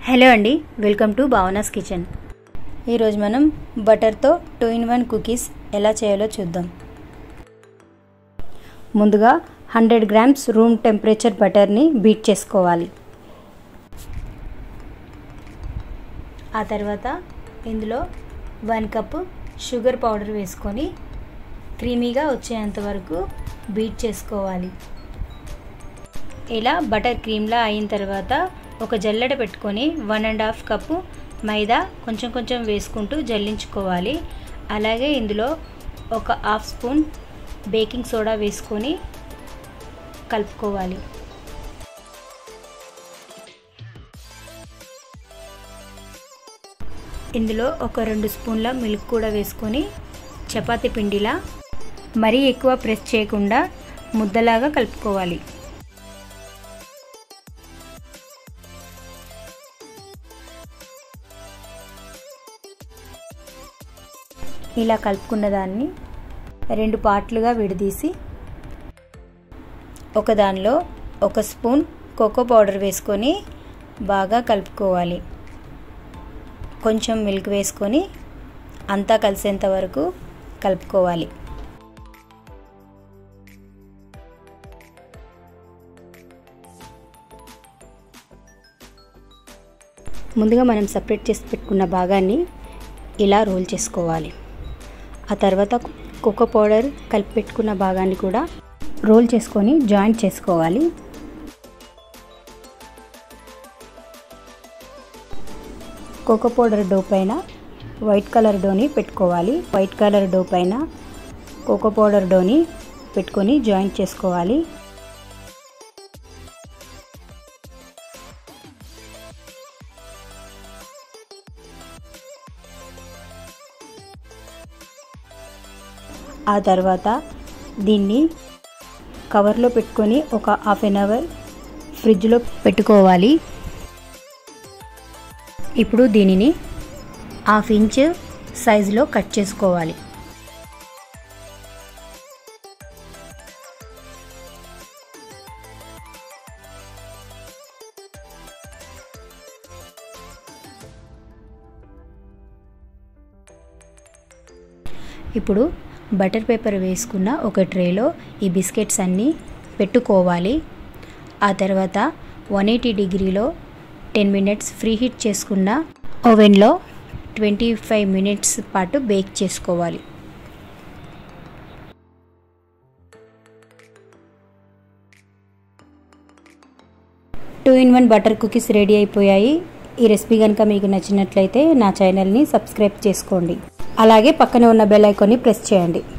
hello అండి welcome to Bhavana's kitchen ఈరోజు మనం బటర్తో టూ ఇన్ వన్ కుకీస్ ఎలా చేయాలో చూద్దాం ముందుగా హండ్రెడ్ గ్రామ్స్ రూమ్ టెంపరేచర్ బటర్ని బీట్ చేసుకోవాలి ఆ తర్వాత ఇందులో వన్ కప్పు షుగర్ పౌడర్ వేసుకొని క్రీమీగా వచ్చేంత వరకు బీట్ చేసుకోవాలి ఇలా బటర్ క్రీమ్లా అయిన తర్వాత ఒక జల్లెడ పెట్టుకొని వన్ అండ్ హాఫ్ కప్పు మైదా కొంచెం కొంచెం వేసుకుంటూ జల్లించుకోవాలి అలాగే ఇందులో ఒక హాఫ్ స్పూన్ బేకింగ్ సోడా వేసుకొని కలుపుకోవాలి ఇందులో ఒక రెండు స్పూన్ల మిల్క్ కూడా వేసుకొని చపాతీ పిండిలా మరీ ఎక్కువ ప్రెస్ చేయకుండా ముద్దలాగా కలుపుకోవాలి ఇలా కలుపుకున్న దాన్ని రెండు పార్ట్లుగా విడదీసి ఒక దానిలో ఒక స్పూన్ కోకో పౌడర్ వేసుకొని బాగా కలుపుకోవాలి కొంచెం మిల్క్ వేసుకొని అంతా కలిసేంత వరకు కలుపుకోవాలి ముందుగా మనం సపరేట్ చేసి పెట్టుకున్న భాగాన్ని ఇలా రోల్ చేసుకోవాలి ఆ తర్వాత కోకో పౌడర్ కలిపి పెట్టుకున్న భాగాన్ని కూడా రోల్ చేసుకొని జాయింట్ చేసుకోవాలి కోకో పౌడర్ డో పైన వైట్ కలర్ డోని పెట్టుకోవాలి వైట్ కలర్ డో పైన కోకో పౌడర్ డోని పెట్టుకొని జాయింట్ చేసుకోవాలి ఆ తర్వాత దీన్ని కవర్లో పెట్టుకొని ఒక హాఫ్ అన్ అవర్ ఫ్రిడ్జ్లో పెట్టుకోవాలి ఇప్పుడు దీనిని హాఫ్ ఇంచ్ సైజులో కట్ చేసుకోవాలి ఇప్పుడు బటర్ పేపర్ వేసుకున్న ఒక ట్రేలో ఈ బిస్కెట్స్ అన్నీ పెట్టుకోవాలి ఆ తర్వాత వన్ ఎయిటీ డిగ్రీలో టెన్ మినిట్స్ ఫ్రీ హీట్ చేసుకున్న ఓవెన్లో ట్వంటీ ఫైవ్ మినిట్స్ పాటు బేక్ చేసుకోవాలి two in one butter cookies ready అయిపోయాయి ఈ రెసిపీ కనుక మీకు నచ్చినట్లయితే నా ఛానల్ని సబ్స్క్రైబ్ చేసుకోండి అలాగే పక్కనే ఉన్న బెల్ ఐకాన్ని ప్రెస్ చేయండి